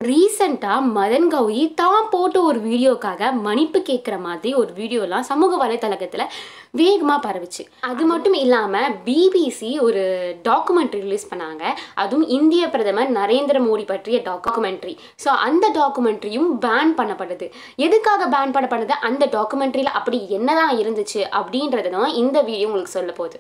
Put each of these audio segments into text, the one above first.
ரீசெண்டாக மதன் கௌரி தான் போட்ட ஒரு வீடியோக்காக மன்னிப்பு கேட்குற மாதிரி ஒரு வீடியோலாம் சமூக வலைத்தளத்தில் வேகமாக பரவுச்சு அது மட்டும் இல்லாமல் பிபிசி ஒரு டாக்குமெண்ட்ரி ரிலீஸ் பண்ணாங்க அதுவும் இந்திய பிரதமர் நரேந்திர மோடி பற்றிய டாக்குமெண்ட்ரி ஸோ அந்த டாக்குமெண்ட்ரியும் பேன் பண்ணப்படுது எதுக்காக பேன் பண்ணப்படுது அந்த டாக்குமெண்ட்ரியில் அப்படி என்னதான் இருந்துச்சு அப்படின்றது தான் இந்த வீடியோ உங்களுக்கு சொல்ல போகுது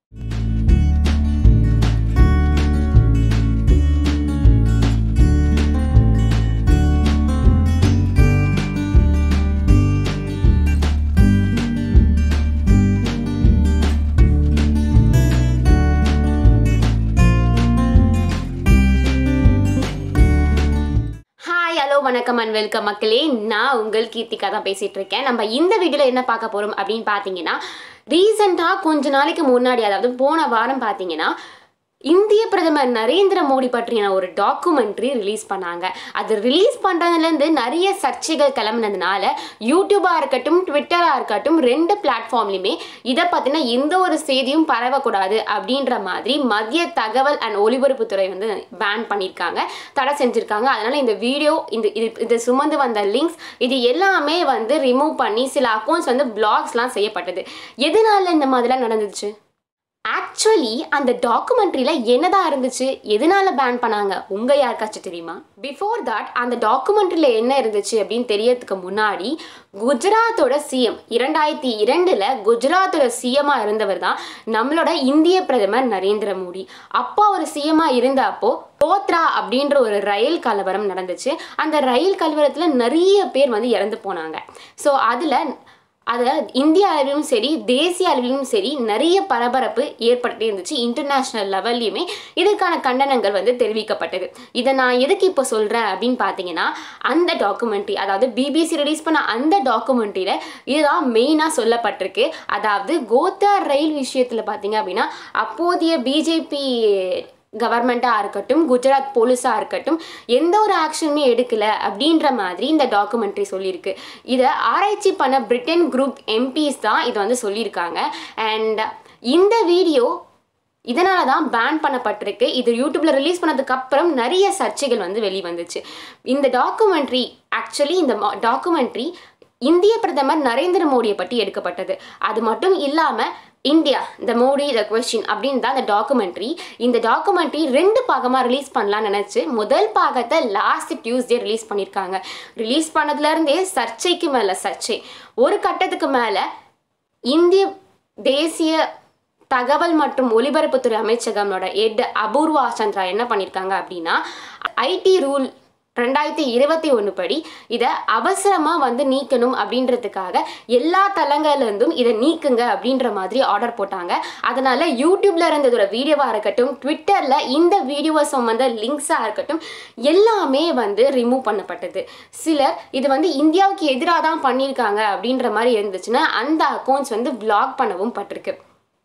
ஹாய் ஹலோ வணக்கம் அண்ட் வெல்கம் மக்களே நான் உங்கள் கீர்த்திகா தான் பேசிகிட்டு இருக்கேன் நம்ம இந்த வீடியோவில் என்ன பார்க்க போகிறோம் அப்படின்னு பார்த்தீங்கன்னா ரீசெண்டாக கொஞ்ச நாளைக்கு முன்னாடி அதாவது போன வாரம் பார்த்தீங்கன்னா இந்திய பிரதமர் நரேந்திர மோடி பற்றின ஒரு டாக்குமெண்ட்ரி ரிலீஸ் பண்ணாங்க அது ரிலீஸ் பண்ணுறதுலேருந்து நிறைய சர்ச்சைகள் கிளம்புனதுனால யூடியூபாக இருக்கட்டும் ட்விட்டராக இருக்கட்டும் ரெண்டு பிளாட்ஃபார்ம்லையுமே இதை பற்றின எந்த ஒரு செய்தியும் பரவக்கூடாது அப்படின்ற மாதிரி மத்திய தகவல் அண்ட் ஒலிபரப்புத்துறை வந்து பேன் பண்ணியிருக்காங்க தடை செஞ்சுருக்காங்க அதனால் இந்த வீடியோ இந்த இது இது சுமந்து வந்த லிங்க்ஸ் இது எல்லாமே வந்து ரிமூவ் பண்ணி சில அக்கௌண்ட்ஸ் வந்து பிளாக்ஸ்லாம் செய்யப்பட்டது எதனால இந்த மாதிரிலாம் நடந்துச்சு ஆக்சுவலி அந்த டாக்குமெண்ட்ரியில் என்னதான் இருந்துச்சு எதனால பேன் பண்ணாங்க உங்கள் யாருக்காச்சும் தெரியுமா பிஃபோர் தட் அந்த டாக்குமெண்ட்ரியில் என்ன இருந்துச்சு அப்படின்னு தெரியறதுக்கு முன்னாடி குஜராத்தோட சிஎம் இரண்டாயிரத்தி இரண்டில் குஜராத்தோட சிஎம்மாக இருந்தவர் தான் நம்மளோட இந்திய பிரதமர் நரேந்திர மோடி அப்போ அவர் சிஎம்மாக இருந்தப்போ கோத்ரா அப்படின்ற ஒரு ரயில் கலவரம் நடந்துச்சு அந்த ரயில் கலவரத்தில் நிறைய பேர் வந்து இறந்து போனாங்க ஸோ அதில் அதை இந்திய அளவிலும் சரி தேசிய அளவிலும் சரி நிறைய பரபரப்பு ஏற்பட்டு இருந்துச்சு இன்டர்நேஷ்னல் லெவல்லையுமே இதுக்கான கண்டனங்கள் வந்து தெரிவிக்கப்பட்டது இதை நான் எதுக்கு இப்போ சொல்கிறேன் அப்படின்னு பார்த்தீங்கன்னா அந்த டாக்குமெண்ட்ரி அதாவது பிபிசி ரிலீஸ் பண்ண அந்த டாக்குமெண்ட்ரியில் இதுதான் மெயினாக சொல்லப்பட்டிருக்கு அதாவது கோத்தா ரயில் விஷயத்தில் பார்த்தீங்க அப்படின்னா அப்போதைய பிஜேபி கவர்மெண்ட்டாக இருக்கட்டும் குஜராத் போலீஸாக இருக்கட்டும் எந்த ஒரு ஆக்ஷனுமே எடுக்கல அப்படின்ற மாதிரி இந்த டாக்குமெண்ட்ரி சொல்லியிருக்கு இதை ஆராய்ச்சி பண்ண பிரிட்டன் குரூப் எம்பிஸ் தான் இதை வந்து சொல்லியிருக்காங்க அண்ட் இந்த வீடியோ இதனால தான் பேன் பண்ணப்பட்டிருக்கு இது யூடியூப்பில் ரிலீஸ் பண்ணதுக்கு அப்புறம் நிறைய சர்ச்சைகள் வந்து வெளிவந்துச்சு இந்த டாக்குமெண்ட்ரி ஆக்சுவலி இந்த டாக்குமெண்ட்ரி இந்திய பிரதமர் நரேந்திர மோடியை பற்றி எடுக்கப்பட்டது அது மட்டும் இல்லாமல் India the Modi the question அப்படின்னு தான் இந்த டாக்குமெண்ட்ரி இந்த டாக்குமெண்ட்ரி ரெண்டு பாகமாக ரிலீஸ் பண்ணலாம்னு நினச்சி முதல் பாகத்தை லாஸ்ட் டியூஸ்டே ரிலீஸ் பண்ணியிருக்காங்க ரிலீஸ் பண்ணதுலேருந்தே சர்ச்சைக்கு மேலே சர்ச்சை ஒரு கட்டத்துக்கு மேலே இந்திய தேசிய தகவல் மற்றும் ஒலிபரப்புத்துறை அமைச்சகமோட எட் அபூர்வா சந்திரா என்ன பண்ணியிருக்காங்க அப்படின்னா ஐடி ரூல் ரெண்டாயிரத்தி இருபத்தி ஒன்று படி இதை அவசரமாக வந்து நீக்கணும் அப்படின்றதுக்காக எல்லா தளங்கள்லேருந்தும் இதை நீக்குங்க அப்படின்ற மாதிரி ஆர்டர் போட்டாங்க அதனால் யூடியூப்பில் இருந்ததோட வீடியோவாக இருக்கட்டும் ட்விட்டரில் இந்த வீடியோவை சம்மந்த லிங்க்ஸாக இருக்கட்டும் எல்லாமே வந்து ரிமூவ் பண்ணப்பட்டது சிலர் இது வந்து இந்தியாவுக்கு எதிராக தான் பண்ணியிருக்காங்க அப்படின்ற மாதிரி இருந்துச்சுன்னா அந்த அக்கௌண்ட்ஸ் வந்து பிளாக் பண்ணவும் பட்டிருக்கு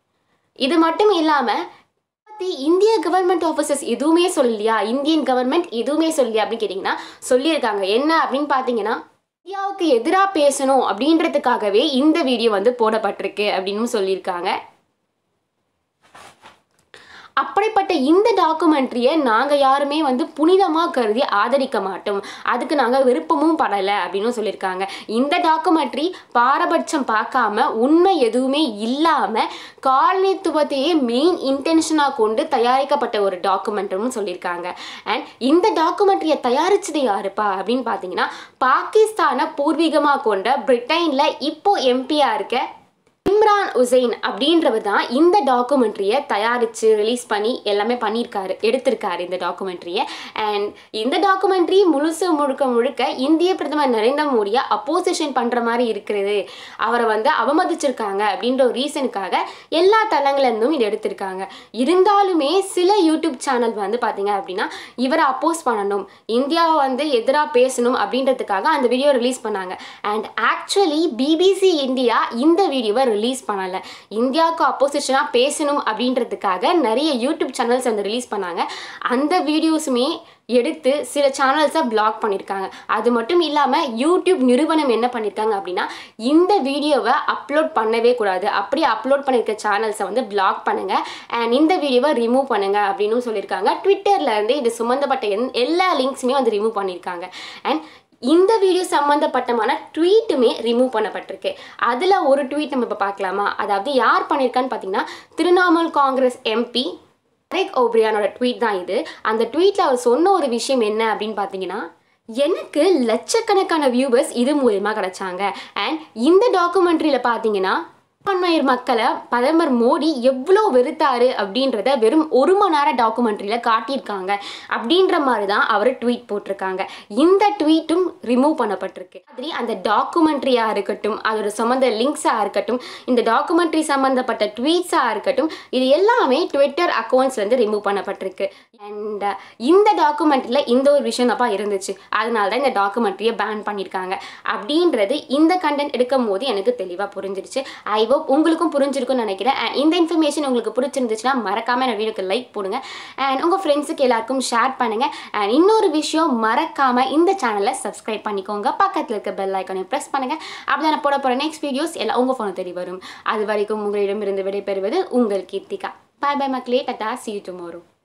இது மட்டும் இல்லாமல் பற்றி இந்திய கவர்மெண்ட் ஆஃபீஸர்ஸ் எதுவுமே சொல்லலையா இந்தியன் கவர்மெண்ட் எதுவுமே சொல்லலையா அப்படின்னு கேட்டிங்கன்னா சொல்லியிருக்காங்க என்ன அப்படின்னு பார்த்தீங்கன்னா இந்தியாவுக்கு எதிராக பேசணும் அப்படின்றதுக்காகவே இந்த வீடியோ வந்து போடப்பட்டிருக்கு அப்படின்னு சொல்லியிருக்காங்க அப்படிப்பட்ட இந்த டாக்குமெண்ட்ரியை நாங்கள் யாருமே வந்து புனிதமாக கருதி ஆதரிக்க மாட்டோம் அதுக்கு நாங்கள் விருப்பமும் படலை அப்படின்னு சொல்லியிருக்காங்க இந்த டாக்குமெண்ட்ரி பாரபட்சம் பார்க்காம உண்மை எதுவுமே இல்லாமல் காலனித்துவத்தையே மெயின் இன்டென்ஷனாக கொண்டு தயாரிக்கப்பட்ட ஒரு டாக்குமெண்ட்டும் சொல்லியிருக்காங்க அண்ட் இந்த டாக்குமெண்ட்ரியை தயாரிச்சது யாருப்பா அப்படின்னு பார்த்தீங்கன்னா பாகிஸ்தானை பூர்வீகமாக கொண்ட பிரிட்டனில் இப்போ எம்பியாக இருக்க இம்ரான் உசைன் அப்படின்றவர் தான் இந்த டாக்குமெண்ட்ரியை தயாரித்து ரிலீஸ் பண்ணி எல்லாமே பண்ணியிருக்காரு எடுத்திருக்காரு இந்த டாக்குமெண்ட்ரியை அண்ட் இந்த டாக்குமெண்ட்ரி முழுசு முழுக்க முழுக்க இந்திய பிரதமர் நரேந்திர மோடியை அப்போசிஷன் பண்ணுற மாதிரி இருக்கிறது அவரை வந்து அவமதிச்சிருக்காங்க அப்படின்ற ஒரு ரீசனுக்காக எல்லா தளங்கள்லேருந்தும் இது எடுத்திருக்காங்க இருந்தாலுமே சில யூடியூப் சேனல் வந்து பார்த்தீங்க அப்படின்னா இவரை அப்போஸ் பண்ணணும் இந்தியாவை வந்து எதிராக பேசணும் அப்படின்றதுக்காக அந்த வீடியோ ரிலீஸ் பண்ணாங்க அண்ட் ஆக்சுவலி பிபிசி இந்தியா இந்த வீடியோவை ரிலீஸ் ரிலீஸ் பண்ணலை இந்தியாவுக்கு அப்போசிஷனாக பேசணும் அப்படின்றதுக்காக நிறைய யூடியூப் சேனல்ஸ் வந்து ரிலீஸ் பண்ணாங்க அந்த வீடியோஸுமே எடுத்து சில சேனல்ஸை பிளாக் பண்ணியிருக்காங்க அது மட்டும் இல்லாமல் யூடியூப் நிறுவனம் என்ன பண்ணியிருக்காங்க அப்படின்னா இந்த வீடியோவை அப்லோட் பண்ணவே கூடாது அப்படியே அப்லோட் பண்ணியிருக்க சேனல்ஸை வந்து பிளாக் பண்ணுங்க அண்ட் இந்த வீடியோவை ரிமூவ் பண்ணுங்க அப்படின்னு சொல்லியிருக்காங்க ட்விட்டர்ல இருந்து இது சம்மந்தப்பட்ட எந் எல்லா லிங்க்ஸுமே வந்து ரிமூவ் பண்ணியிருக்காங்க அண்ட் இந்த வீடியோ சம்மந்தப்பட்டமான ட்வீட்டுமே ரிமூவ் பண்ணப்பட்டிருக்கு அதில் ஒரு ட்வீட் நம்ம இப்போ பார்க்கலாமா அதாவது யார் பண்ணியிருக்கான்னு பார்த்தீங்கன்னா திரிணாமுல் காங்கிரஸ் எம்பி டெரேக் ஓப்ரியானோட ட்வீட் தான் இது அந்த ட்வீட்டில் அவர் சொன்ன ஒரு விஷயம் என்ன அப்படின்னு பார்த்தீங்கன்னா எனக்கு லட்சக்கணக்கான வியூவர்ஸ் இது மூலியமாக கிடைச்சாங்க அண்ட் இந்த டாக்குமெண்ட்ரியில் பார்த்தீங்கன்னா சிறுபான்மையர் மக்களை பிரதமர் மோடி எவ்வளோ வெறுத்தாரு அப்படின்றத வெறும் ஒரு மணி நேரம் டாக்குமெண்ட்ரியில் காட்டியிருக்காங்க அப்படின்ற மாதிரி தான் அவர் ட்வீட் போட்டிருக்காங்க இந்த ட்வீட்டும் ரிமூவ் பண்ணப்பட்டிருக்கு மாதிரி அந்த டாக்குமெண்ட்ரியாக இருக்கட்டும் அதோட சம்மந்த லிங்க்ஸாக இருக்கட்டும் இந்த டாக்குமெண்ட்ரி சம்மந்தப்பட்ட ட்வீட்ஸாக இருக்கட்டும் இது எல்லாமே ட்விட்டர் அக்கௌண்ட்ஸ்லேருந்து ரிமூவ் பண்ணப்பட்டிருக்கு அண்ட் இந்த டாக்குமெண்ட்ரியில் இந்த ஒரு விஷயம் தப்பா இருந்துச்சு அதனால தான் இந்த டாக்குமெண்ட்ரியை பேன் பண்ணியிருக்காங்க அப்படின்றது இந்த கண்டென்ட் எடுக்கும் போது எனக்கு தெளிவாக புரிஞ்சிருச்சு ஐ ஹோப் உங்களுக்கும் புரிஞ்சிருக்கும்னு நினைக்கிறேன் அண்ட் இந்த இன்ஃபர்மேஷன் உங்களுக்கு பிடிச்சிருந்துச்சுன்னா மறக்காம இந்த வீடியோக்கு லைக் போடுங்க அண்ட் உங்கள் ஃப்ரெண்ட்ஸுக்கு எல்லாருக்கும் ஷேர் பண்ணுங்க அண்ட் இன்னொரு விஷயம் மறக்காம இந்த சேனலை சப்ஸ்கிரைப் பண்ணிக்கோங்க பக்கத்தில் இருக்க பெல் ஐக்கானையும் ப்ரெஸ் பண்ணுங்க அப்படி நான் போட போகிற நெக்ஸ்ட் வீடியோஸ் எல்லாம் உங்கள் ஃபோனை தேடி வரும் அது வரைக்கும் உங்களிடமிருந்து விடைபெறுவது உங்கள் கீர்த்திகா பாய் பாய் மக்களே டட்டா சி யூ டுமாரோ